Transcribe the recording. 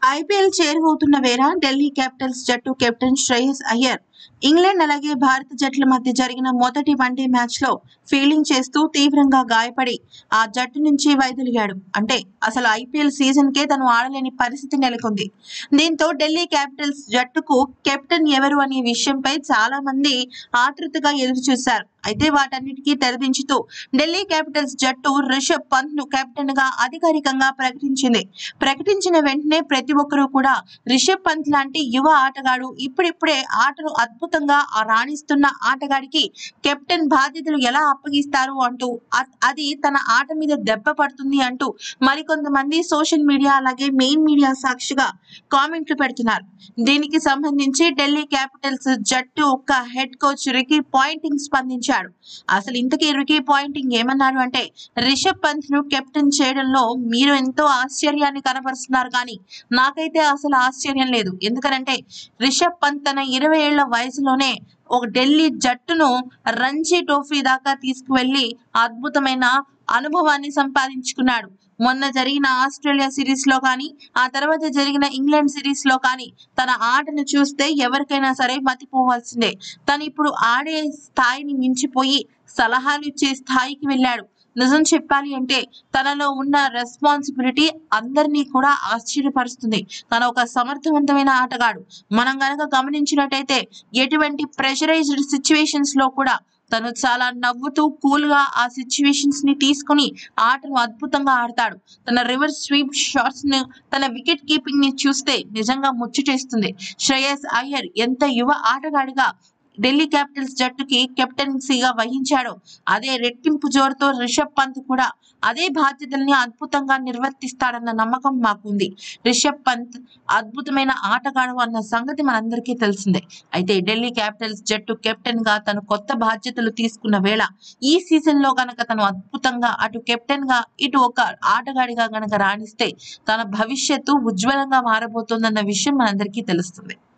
IPL చేరువవుతున్న వేళ Delhi Capitals జట్టు కెప్టెన్ శ్రేయస్ అయ్యర్ ఇంగ్లాండ్ అలాగే భారత జట్ల మధ్య జరిగిన మొదటి వన్డే మ్యాచ్ లో ఫీల్డింగ్ చేస్తూ తీవ్రంగా గాయపడి ఆ జట్టు నుంచి వైదొలిగాడు అంటే అసలు ఐపీఎల్ సీజన్ కే తను ఆడలేని పరిస్థితి నెలకొంది దీంతో ఢిల్లీ క్యాపిటల్స్ జట్టుకు కెప్టెన్ ఎవరు అనే విషయంపై చాలా మంది ఆతృతగా ఎదురు చూశారు అయితే వాటన్నిటికీ తెరదించుతూ ఢిల్లీ క్యాపిటల్స్ జట్టు రిషబ్ పంత్ ను కెప్టెన్ గా అధికారికంగా ప్రకటించింది ప్రకటించిన వెంటనే ప్రతి ఒక్కరూ కూడా రిషబ్ పంత్ లాంటి యువ ఆటగాడు ఇప్పుడిప్పుడే ఆటను అద్భుతంగా ఆ రాణిస్తున్న ఆటగాడికి కెప్టెన్ బాధ్యతలు ఎలా అప్పగిస్తారు అంటూ అ- అది తన ఆట మీద దెబ్బ పడుతుంది అంటూ మరికొంతమంది సోషల్ మీడియా అలాగే మెయిన్ మీడియా సాక్షిగా కామెంట్లు పెడుతున్నారు దీనికి సంబంధించి ఢిల్లీ క్యాపిటల్స్ జట్టు ఒక హెడ్ కోచ్ రికీ పాయింటింగ్ స్పందించాడు అసలు ఇంతకీ రికీ పాయింటింగ్ ఏమన్నారు అంటే రిషబ్ పంత్ ను కెప్టెన్ చేయడంలో మీరు ఎంతో ఆశ్చర్యాన్ని కనబరుస్తున్నారు కానీ నాకైతే అసలు ఆశ్చర్యం లేదు ఎందుకనంటే రిషబ్ పంత్ తన ఇరవై ఏళ్ల వయసులోనే ఒక ఢిల్లీ జట్టును రంజీ ట్రోఫీ దాకా తీసుకువెళ్లి అద్భుతమైన అనుభవాన్ని సంపాదించుకున్నాడు మొన్న జరిగిన ఆస్ట్రేలియా సిరీస్ లో కానీ ఆ తర్వాత జరిగిన ఇంగ్లాండ్ సిరీస్ లో కానీ తన ఆటను చూస్తే ఎవరికైనా సరే మతిపోవాల్సిందే తను ఇప్పుడు ఆడే స్థాయిని మించిపోయి సలహాలు ఇచ్చే స్థాయికి వెళ్ళాడు నిజం చెప్పాలి అంటే తనలో ఉన్న రెస్పాన్సిబిలిటీ అందరినీ కూడా ఆశ్చర్యపరుస్తుంది తన ఒక సమర్థవంతమైన ఆటగాడు మనం గనక గమనించినట్టయితే ఎటువంటి ప్రెషరైజ్డ్ సిచ్యువేషన్స్ లో కూడా తను చాలా నవ్వుతూ కూల్ గా ఆ సిచ్యువేషన్స్ ని తీసుకుని ఆటను అద్భుతంగా ఆడతాడు తన రివర్స్ స్వీప్ షాట్స్ ను తన వికెట్ కీపింగ్ ని చూస్తే నిజంగా ముచ్చటేస్తుంది శ్రేయస్ అయ్యర్ ఎంత యువ ఆటగాడిగా ఢిల్లీ క్యాపిటల్స్ జట్టుకి కెప్టెన్సీగా వహించాడో అదే రెట్టింపు జోరుతో రిషబ్ పంత్ కూడా అదే బాధ్యతల్ని అద్భుతంగా నిర్వర్తిస్తాడన్న నమ్మకం మాకుంది రిషబ్ పంత్ అద్భుతమైన ఆటగాడు అన్న సంగతి మనందరికీ తెలిసిందే అయితే ఢిల్లీ క్యాపిటల్స్ జట్టు కెప్టెన్ గా తను కొత్త బాధ్యతలు తీసుకున్న వేళ ఈ సీజన్ లో గనక తను అద్భుతంగా అటు కెప్టెన్ గా ఇటు ఒక ఆటగాడిగా గనక రాణిస్తే తన భవిష్యత్తు ఉజ్వలంగా మారబోతోందన్న విషయం మనందరికీ తెలుస్తుంది